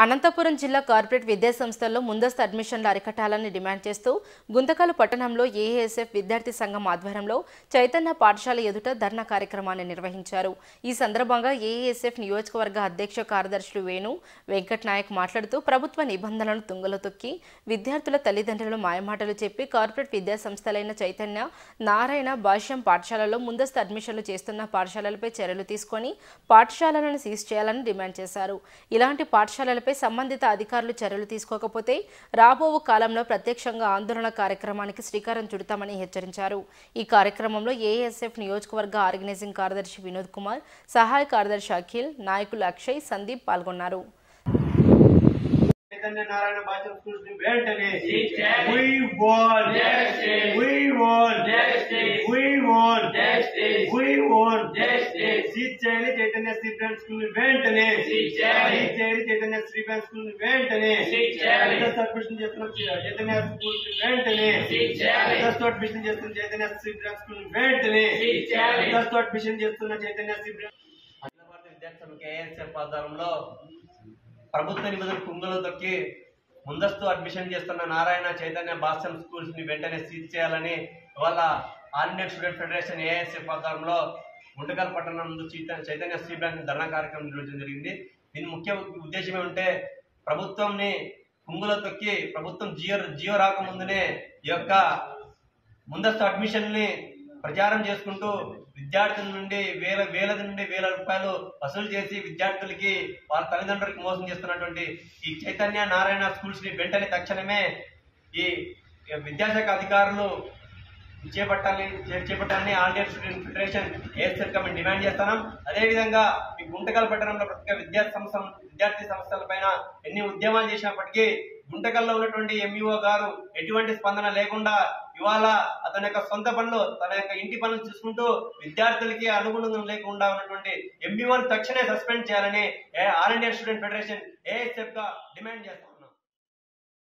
అనంతపురం జిల్లా కార్పొరేట్ విద్యా సంస్థల్లో ముందస్తు అడ్మిషన్లు అరికట్టాలని డిమాండ్ చేస్తూ గుంతకల్ పట్టణంలో ఏఎస్ఎఫ్ విద్యార్థి సంఘం ఆధ్వర్యంలో చైతన్య పాఠశాల ఎదుట ధర్నా కార్యక్రమాన్ని నిర్వహించారు ఈ సందర్భంగా ఏఎస్ఎఫ్ నియోజకవర్గ అధ్యక్ష కార్యదర్శులు వేణు వెంకట్ నాయక్ మాట్లాడుతూ ప్రభుత్వ నిబంధనలను తుంగలో తొక్కి విద్యార్థుల తల్లిదండ్రులు మాయమాటలు చెప్పి కార్పొరేట్ విద్యా సంస్థలైన చైతన్య నారాయణ భాష్యం పాఠశాలలో ముందస్తు అడ్మిషన్లు చేస్తున్న పాఠశాలలపై చర్యలు తీసుకొని పాఠశాలలను సీజ్ చేయాలని డిమాండ్ చేశారు ఇలాంటి పాఠశాలలపై సంబంధిత అధికారులు చర్యలు తీసుకోకపోతే రాబో కాలంలో ప్రత్యక్షంగా ఆందోళన కార్యక్రమానికి శ్రీకారం చుడతామని హెచ్చరించారు ఈ కార్యక్రమంలో ఏఎస్ఎఫ్ నియోజకవర్గ ఆర్గనైజింగ్ కార్యదర్శి వినోద్ కుమార్ సహాయ కార్యదర్శి అఖిల్ నాయకులు అక్షయ్ సందీప్ పాల్గొన్నారు చైతన్య నారాయణ భాష స్కూల్స్ ని వెంటనే we want we want we want we want seize చేయాలి చైతన్య శ్రీ ప్రేమ్ స్కూల్ ని వెంటనే సీట్ చేయాలి చైతన్య శ్రీ ప్రేమ్ స్కూల్ ని వెంటనే ముందస్తు అడ్మిషన్ చేస్తున్న చైతన్య స్కూల్ ని వెంటనే ముందస్తు అడ్మిషన్ చేస్తున్న చైతన్య శ్రీ ప్రేమ్ స్కూల్ ని వెంటనే ముందస్తు అడ్మిషన్ చేస్తున్న చైతన్య శ్రీ ప్రేమ్ అఖిల భారత విద్యార్థులు కేఎస్ఎఫ్ ఆధ్వర్యంలో ప్రభుత్వ నిబంధనలు కుంగలో తొక్కి ముందస్తు అడ్మిషన్ చేస్తున్న నారాయణ చైతన్య భాస్కర్ స్కూల్స్ ని వెంటనే సీజ్ చేయాలని ఇవాళ all Indian student federation ASF ఆధ్వర్యంలో గుంటకల్ పట్టణం ముందు చైతన్య చైతన్య శ్రీ బ్యాంక్ ధర్నా కార్యక్రమం నిర్వహించడం జరిగింది దీని ముఖ్య ఉద్దేశం ఏమంటే ప్రభుత్వంని కుంగులో తొక్కి ప్రభుత్వం జియో జియో రాకముందునే ఈ యొక్క ముందస్తు అడ్మిషన్ ని ప్రచారం చేసుకుంటూ విద్యార్థుల నుండి వేల వేల నుండి వేల రూపాయలు వసూలు చేసి విద్యార్థులకి వాళ్ళ తల్లిదండ్రులకు మోసం చేస్తున్నటువంటి ఈ చైతన్య నారాయణ స్కూల్స్ ని వెంటనే తక్షణమే ఈ విద్యాశాఖ అధికారులు చేపట్టాలని చే- చేపట్టాలని all Indian student federation ASL committee demand చేస్తున్నాం అదేవిధంగా ఈ గుంటకల్ పట్టణంలో ప్రతి విద్యార్థి సంస్థ విద్యార్థి సంస్థల పైన ఎన్ని ఉద్యమాలు చేసినప్పటికీ గుంటకల్లో ఉన్నటువంటి ఎంఈఓ గారు ఎటువంటి స్పందన లేకుండా ఇవాళ అతని యొక్క సొంత పనులు తన యొక్క ఇంటి పనులు చూసుకుంటూ విద్యార్థులకి అనుగుణంగా లేకుండా ఉన్నటువంటి ఎంఈఓని తక్షణమే సస్పెండ్ చేయాలని ఏ- all Indian student federation ASF గా డిమాండ్ చేస్తాం